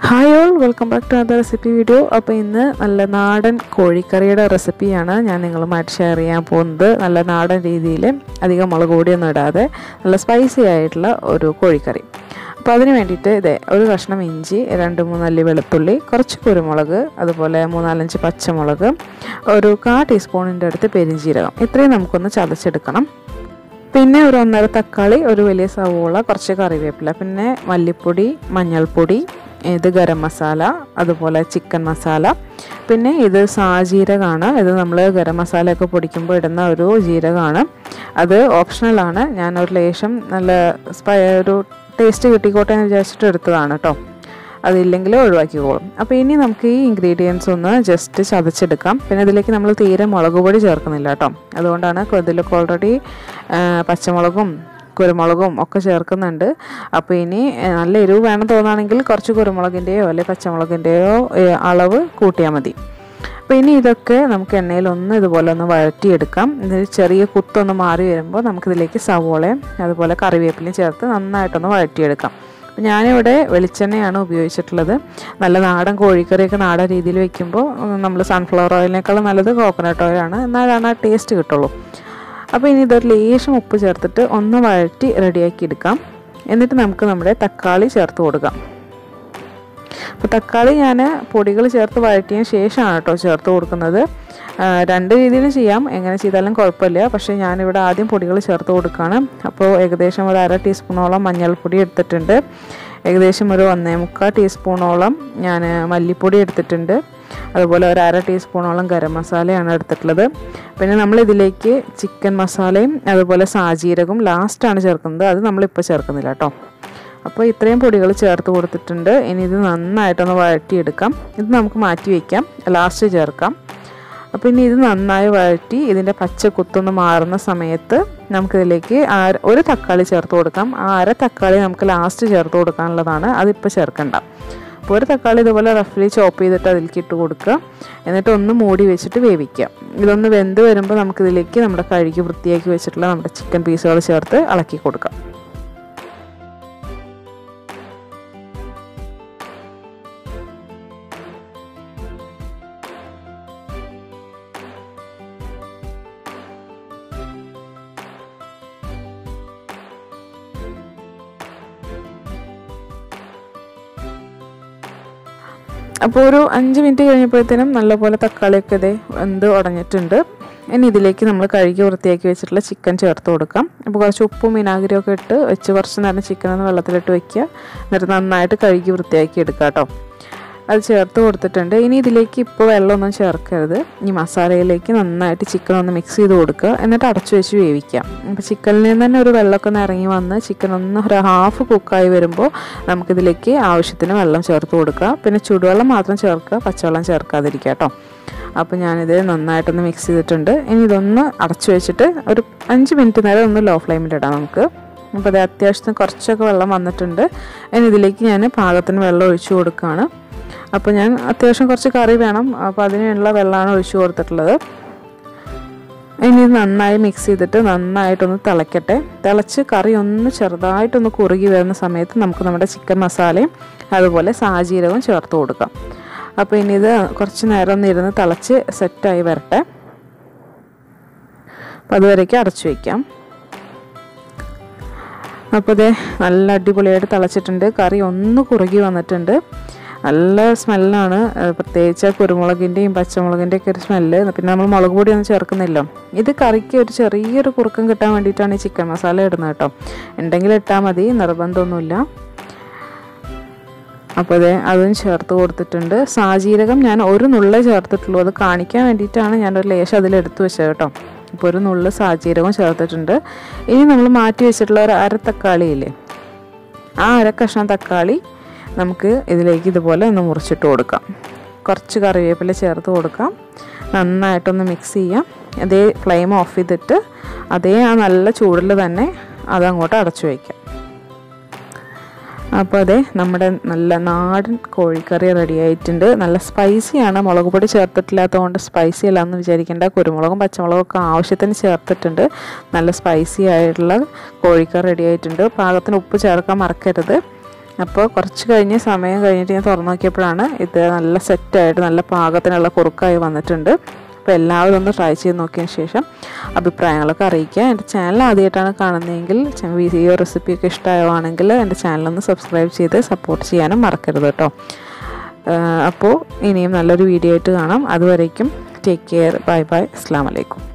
hi all welcome back to other recipe video അപ്പോൾ ഇന്ന് നല്ല നാടൻ കോഴിക്കറിയുടെ റെസിപ്പിയാണ് ഞാൻ നിങ്ങളുമായിട്ട് ഷെയർ ചെയ്യാൻ പോകുന്നത് നല്ല നാടൻ രീതിയിൽ അധികം മുളക് പൊടിയൊന്നും ഇടാതെ നല്ല സ്പൈസി ആയിട്ടുള്ള ഒരു കോഴിക്കറി അപ്പോൾ അതിന് വേണ്ടിയിട്ട് ഇതേ ഒരു കഷ്ണം ഇഞ്ചി രണ്ട് മൂന്നല്ലി വെളുത്തുള്ളി കുറച്ച് കുരുമുളക് അതുപോലെ മൂന്നാലഞ്ച് പച്ചമുളക് ഒരു കാ ടീസ്പൂണിൻ്റെ അടുത്ത് പെരിഞ്ചീരകം ഇത്രയും നമുക്കൊന്ന് ചതച്ചെടുക്കണം പിന്നെ ഒരു ഒന്നര തക്കാളി ഒരു വലിയ സവോള കുറച്ച് കറിവേപ്പില പിന്നെ മല്ലിപ്പൊടി മഞ്ഞൾപ്പൊടി ഇത് ഗരം മസാല അതുപോലെ ചിക്കൻ മസാല പിന്നെ ഇത് സാജീരകമാണ് ഇത് നമ്മൾ ഗരം മസാലയൊക്കെ പൊടിക്കുമ്പോൾ ഇടുന്ന ഒരു ജീരകമാണ് അത് ഓപ്ഷണലാണ് ഞാൻ ഒരു ലേശം നല്ല സ്പൈ ഒരു ടേസ്റ്റ് കിട്ടിക്കോട്ടെ എന്ന് വിചാരിച്ചിട്ട് എടുത്തതാണ് കേട്ടോ അതില്ലെങ്കിൽ ഒഴിവാക്കിക്കോളും അപ്പോൾ ഇനി നമുക്ക് ഈ ഇൻഗ്രീഡിയൻസ് ഒന്ന് ജസ്റ്റ് ചതച്ചെടുക്കാം പിന്നെ ഇതിലേക്ക് നമ്മൾ തീരെ മുളക് പൊടി ചേർക്കുന്നില്ല കേട്ടോ അതുകൊണ്ടാണ് ഇതിലൊക്കെ ഓൾറെഡി പച്ചമുളകും കുരുമുളകും ഒക്കെ ചേർക്കുന്നുണ്ട് അപ്പോൾ ഇനി നല്ല എരിവ് വേണം തോന്നുകയാണെങ്കിൽ കുറച്ച് കുരുമുളകിൻ്റെയോ അല്ലെങ്കിൽ പച്ചമുളകിൻ്റെയോ അളവ് കൂട്ടിയാൽ മതി അപ്പോൾ ഇനി ഇതൊക്കെ നമുക്ക് എണ്ണയിൽ ഒന്ന് ഇതുപോലെ ഒന്ന് വഴറ്റിയെടുക്കാം ഇതിൽ ചെറിയ കുത്തൊന്ന് മാറി വരുമ്പോൾ നമുക്കിതിലേക്ക് സവോളയും അതുപോലെ കറിവേപ്പിലയും ചേർത്ത് നന്നായിട്ടൊന്ന് വഴറ്റിയെടുക്കാം അപ്പോൾ ഞാനിവിടെ വെളിച്ചെണ്ണയാണ് ഉപയോഗിച്ചിട്ടുള്ളത് നല്ല നാടൻ കോഴിക്കറിയൊക്കെ നാടൻ രീതിയിൽ വെക്കുമ്പോൾ നമ്മൾ സൺഫ്ലവർ ഓയിലിനേക്കാളും നല്ലത് കോക്കനട്ട് ഓയിലാണ് എന്നാലാണ് ആ ടേസ്റ്റ് കിട്ടുള്ളൂ അപ്പോൾ ഇനി ഇതൊരു ലേശം ഉപ്പ് ചേർത്തിട്ട് ഒന്ന് വഴറ്റി റെഡിയാക്കി എടുക്കാം എന്നിട്ട് നമുക്ക് നമ്മുടെ തക്കാളി ചേർത്ത് കൊടുക്കാം അപ്പോൾ തക്കാളി ഞാൻ പൊടികൾ ചേർത്ത് വഴറ്റിയതിന് ശേഷമാണ് കേട്ടോ ചേർത്ത് കൊടുക്കുന്നത് രണ്ട് രീതിയിലും ചെയ്യാം എങ്ങനെ ചെയ്താലും കുഴപ്പമില്ല പക്ഷേ ഞാനിവിടെ ആദ്യം പൊടികൾ ചേർത്ത് കൊടുക്കുകയാണ് അപ്പോൾ ഏകദേശം ഒരു അര ടീസ്പൂണോളം മഞ്ഞൾപ്പൊടി എടുത്തിട്ടുണ്ട് ഏകദേശം ഒരു ഒന്നേ മുക്കാൽ ടീസ്പൂണോളം ഞാൻ മല്ലിപ്പൊടി എടുത്തിട്ടുണ്ട് അതുപോലെ ഒരു അര ടീസ്പൂണോളം ഗരം മസാലയാണ് എടുത്തിട്ടുള്ളത് പിന്നെ നമ്മൾ ഇതിലേക്ക് ചിക്കൻ മസാലയും അതുപോലെ സാജീരകവും ലാസ്റ്റാണ് ചേർക്കുന്നത് അത് നമ്മളിപ്പോൾ ചേർക്കുന്നില്ല കേട്ടോ അപ്പോൾ ഇത്രയും പൊടികൾ ചേർത്ത് കൊടുത്തിട്ടുണ്ട് ഇനി ഇത് നന്നായിട്ടൊന്ന് വഴറ്റിയെടുക്കാം ഇത് നമുക്ക് മാറ്റി വയ്ക്കാം ലാസ്റ്റ് ചേർക്കാം അപ്പോൾ ഇനി ഇത് നന്നായി വഴറ്റി ഇതിൻ്റെ പച്ച കുത്തൊന്ന് മാറുന്ന സമയത്ത് നമുക്കിതിലേക്ക് ഒരു തക്കാളി ചേർത്ത് കൊടുക്കാം ആ അര തക്കാളി നമുക്ക് ലാസ്റ്റ് ചേർത്ത് കൊടുക്കാനുള്ളതാണ് അതിപ്പോൾ ചേർക്കണ്ട അപ്പോൾ ഒരു തക്കാളി ഇതുപോലെ റഫ്ലി ചോപ്പ് ചെയ്തിട്ട് അതിലേക്ക് ഇട്ട് കൊടുക്കുക എന്നിട്ട് ഒന്ന് മൂടി വെച്ചിട്ട് വേവിക്കുക ഇതൊന്ന് വെന്ത് വരുമ്പോൾ നമുക്കിതിലേക്ക് നമ്മുടെ കഴുകി വൃത്തിയാക്കി വെച്ചിട്ടുള്ള നമ്മുടെ ചിക്കൻ പീസുകൾ ചേർത്ത് ഇളക്കി കൊടുക്കാം അപ്പോൾ ഒരു അഞ്ച് മിനിറ്റ് കഴിഞ്ഞപ്പോഴത്തേനും നല്ലപോലെ തക്കാളിയൊക്കെ ഇതേ വെന്ത് ഉടഞ്ഞിട്ടുണ്ട് ഇനി ഇതിലേക്ക് നമ്മൾ കഴുകി വൃത്തിയാക്കി വെച്ചിട്ടുള്ള ചിക്കൻ ചേർത്ത് കൊടുക്കാം അപ്പോൾ കുറച്ച് ഉപ്പും വിനാഗിരിയും ഒക്കെ ഇട്ട് വെച്ച് കുറച്ച് നേരം ചിക്കൻ ഒന്ന് വെള്ളത്തിലിട്ട് വെക്കുക എന്നിട്ട് നന്നായിട്ട് കഴുകി വൃത്തിയാക്കി എടുക്കുക കേട്ടോ അത് ചേർത്ത് കൊടുത്തിട്ടുണ്ട് ഇനി ഇതിലേക്ക് ഇപ്പോൾ വെള്ളമൊന്നും ചേർക്കരുത് ഈ മസാലയിലേക്ക് നന്നായിട്ട് ചിക്കൻ ഒന്ന് മിക്സ് ചെയ്ത് കൊടുക്കുക എന്നിട്ട് അടച്ചു വെച്ച് വേവിക്കാം അപ്പോൾ ചിക്കനിൽ നിന്ന് തന്നെ ഒരു വെള്ളമൊക്കെ ഒന്ന് ഇറങ്ങി വന്ന് ചിക്കൻ ഒന്ന് ഒരു ഹാഫ് കുക്കായി വരുമ്പോൾ നമുക്കിതിലേക്ക് ആവശ്യത്തിന് വെള്ളം ചേർത്ത് കൊടുക്കുക പിന്നെ ചൂടുവെള്ളം മാത്രം ചേർക്കുക പച്ചവെള്ളം ചേർക്കാതിരിക്കുക കേട്ടോ അപ്പോൾ ഞാനിത് നന്നായിട്ടൊന്ന് മിക്സ് ചെയ്തിട്ടുണ്ട് ഇനി ഇതൊന്ന് അടച്ചു വെച്ചിട്ട് ഒരു അഞ്ച് മിനിറ്റ് നേരം ഒന്ന് ലോ ഫ്ലെയിമിലിടാം നമുക്ക് അപ്പോൾ അത് അത്യാവശ്യത്തിന് കുറച്ചൊക്കെ വെള്ളം വന്നിട്ടുണ്ട് ഇനി ഇതിലേക്ക് ഞാൻ പാകത്തിന് വെള്ളം ഒഴിച്ചു കൊടുക്കുകയാണ് അപ്പോൾ ഞാൻ അത്യാവശ്യം കുറച്ച് കറി വേണം അപ്പോൾ അതിനുള്ള വെള്ളമാണ് ഒഴിച്ചു കൊടുത്തിട്ടുള്ളത് ഇനി ഇത് നന്നായി മിക്സ് ചെയ്തിട്ട് നന്നായിട്ടൊന്ന് തിളയ്ക്കട്ടെ തിളച്ച് കറി ഒന്ന് ചെറുതായിട്ടൊന്ന് കുറുകി വരുന്ന സമയത്ത് നമുക്ക് നമ്മുടെ ചിക്കൻ മസാലയും അതുപോലെ സാജീരകവും ചേർത്ത് കൊടുക്കാം അപ്പോൾ ഇനി ഇത് കുറച്ച് നേരം ഒന്ന് ഇരുന്ന് തിളച്ച് സെറ്റായി വരട്ടെ അപ്പോൾ അതുവരേക്ക് അടച്ചു വയ്ക്കാം അപ്പോൾ ഇതേ നല്ല അടിപൊളിയായിട്ട് തിളച്ചിട്ടുണ്ട് കറി ഒന്ന് കുറുകി വന്നിട്ടുണ്ട് നല്ല സ്മെല്ലാണ് പ്രത്യേകിച്ച് കുരുമുളകിൻ്റെയും പച്ചമുളകിൻ്റെ ഒക്കെ ഒരു സ്മെല്ല് പിന്നെ നമ്മൾ മുളക് പൊടിയൊന്നും ചേർക്കുന്നില്ല ഇത് കറിക്ക് ഒരു ചെറിയൊരു കുറുക്കം കിട്ടാൻ വേണ്ടിയിട്ടാണ് ഈ ചിക്കൻ മസാല ഇടുന്നത് കേട്ടോ ഉണ്ടെങ്കിൽ ഇട്ടാൽ മതി നിർബന്ധമൊന്നുമില്ല അപ്പോൾ അതെ അതും ചേർത്ത് കൊടുത്തിട്ടുണ്ട് സാജീരകം ഞാൻ ഒരു നുള്ളേ ചേർത്തിട്ടുള്ളൂ അത് കാണിക്കാൻ വേണ്ടിയിട്ടാണ് ഞാനൊരു ലേശം അതിലെടുത്ത് വെച്ചത് കേട്ടോ ഇപ്പോൾ ഒരു നുള്ള് സാജീരകം ചേർത്തിട്ടുണ്ട് ഇനി നമ്മൾ മാറ്റി വെച്ചിട്ടുള്ള ഒരു അര തക്കാളി ഇല്ലേ ആ അര കഷ്ണം തക്കാളി നമുക്ക് ഇതിലേക്ക് ഇതുപോലെ ഒന്ന് മുറിച്ചിട്ട് കൊടുക്കാം കുറച്ച് കറിവേപ്പില ചേർത്ത് കൊടുക്കാം നന്നായിട്ടൊന്ന് മിക്സ് ചെയ്യാം അതേ ഫ്ലെയിം ഓഫ് ചെയ്തിട്ട് അതേ ആ നല്ല ചൂടിൽ തന്നെ അതങ്ങോട്ട് അടച്ചു വയ്ക്കാം അപ്പോൾ അതെ നമ്മുടെ നല്ല നാടൻ കോഴിക്കറി റെഡി ആയിട്ടുണ്ട് നല്ല സ്പൈസിയാണ് മുളക് പൊടി ചേർത്തിട്ടില്ലാത്തതുകൊണ്ട് സ്പൈസി അല്ല എന്ന് വിചാരിക്കേണ്ട കുരുമുളകും പച്ചമുളകും ഒക്കെ ആവശ്യത്തിന് ചേർത്തിട്ടുണ്ട് നല്ല സ്പൈസി ആയിട്ടുള്ള കോഴിക്കറി റെഡി ആയിട്ടുണ്ട് പാകത്തിന് ഉപ്പ് ചേർക്കാൻ മറക്കരുത് അപ്പോൾ കുറച്ച് കഴിഞ്ഞ് സമയം കഴിഞ്ഞിട്ട് ഞാൻ തുറന്നു നോക്കിയപ്പോഴാണ് ഇത് നല്ല സെറ്റായിട്ട് നല്ല പാകത്തിനുള്ള കുറുക്കായി വന്നിട്ടുണ്ട് അപ്പോൾ എല്ലാവരും ഒന്ന് ട്രൈ ചെയ്ത് നോക്കിയതിന് ശേഷം അഭിപ്രായങ്ങളൊക്കെ അറിയിക്കുക എൻ്റെ ചാനൽ ആദ്യമായിട്ടാണ് കാണുന്നതെങ്കിൽ ഈ റെസിപ്പിയൊക്കെ ഇഷ്ടമാവുകയാണെങ്കിൽ എൻ്റെ ചാനലൊന്ന് സബ്സ്ക്രൈബ് ചെയ്ത് സപ്പോർട്ട് ചെയ്യാനും മറക്കരുത് കേട്ടോ അപ്പോൾ ഇനിയും നല്ലൊരു വീഡിയോ ആയിട്ട് കാണാം അതുവരേക്കും ടേക്ക് കെയർ ബൈ ബൈ അസ്സാം വലൈക്കും